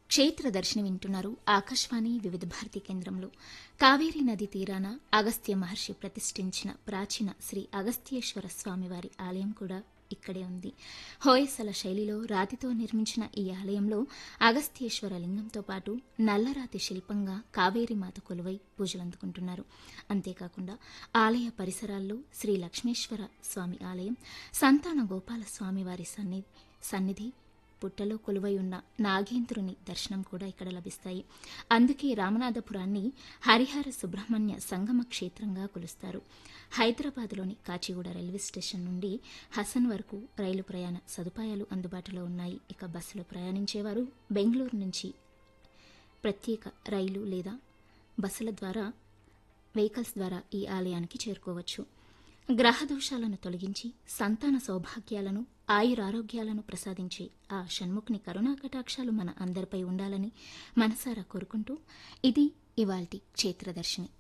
క్షేత్ర దర్శనం వింటున్నారు ఆకాశవాణి వివిధ భారతి కేంద్రంలో కావేరీ నది తీరాన అగస్త్య మహర్షి ప్రతిష్ఠించిన ప్రాచీన శ్రీ అగస్త్యేశ్వర స్వామివారి ఆలయం కూడా ఇక్కడే ఉంది హోయసల శైలిలో రాతితో నిర్మించిన ఈ ఆలయంలో అగస్త్యేశ్వర లింగంతో పాటు నల్లరాతి శిల్పంగా కావేరీ మాత కొలువై పూజలందుకుంటున్నారు అంతేకాకుండా ఆలయ పరిసరాల్లో శ్రీ లక్ష్మేశ్వర స్వామి ఆలయం సంతాన గోపాల స్వామివారి సన్నిధి సన్నిధి పుట్టలో కొలువై ఉన్న నాగేంద్రుని దర్శనం కూడా ఇక్కడ లభిస్తాయి అందుకే రామనాథపురాన్ని హరిహర సుబ్రహ్మణ్య సంగమ క్షేత్రంగా కొలుస్తారు హైదరాబాద్లోని కాచిగూడ రైల్వే స్టేషన్ నుండి హసన్ వరకు రైలు ప్రయాణ సదుపాయాలు అందుబాటులో ఉన్నాయి ఇక బస్సులో ప్రయాణించేవారు బెంగళూరు నుంచి ప్రత్యేక రైలు లేదా బస్సుల ద్వారా వెహికల్స్ ద్వారా ఈ ఆలయానికి చేరుకోవచ్చు గ్రహ దోషాలను తొలగించి సంతాన సౌభాగ్యాలను ఆయురారోగ్యాలను ప్రసాదించే ఆ షణ్ముఖుని కరుణా కటాక్షాలు మన అందరిపై ఉండాలని మనసారా కోరుకుంటూ ఇది ఇవాల్టి క్షేత్రదర్శిని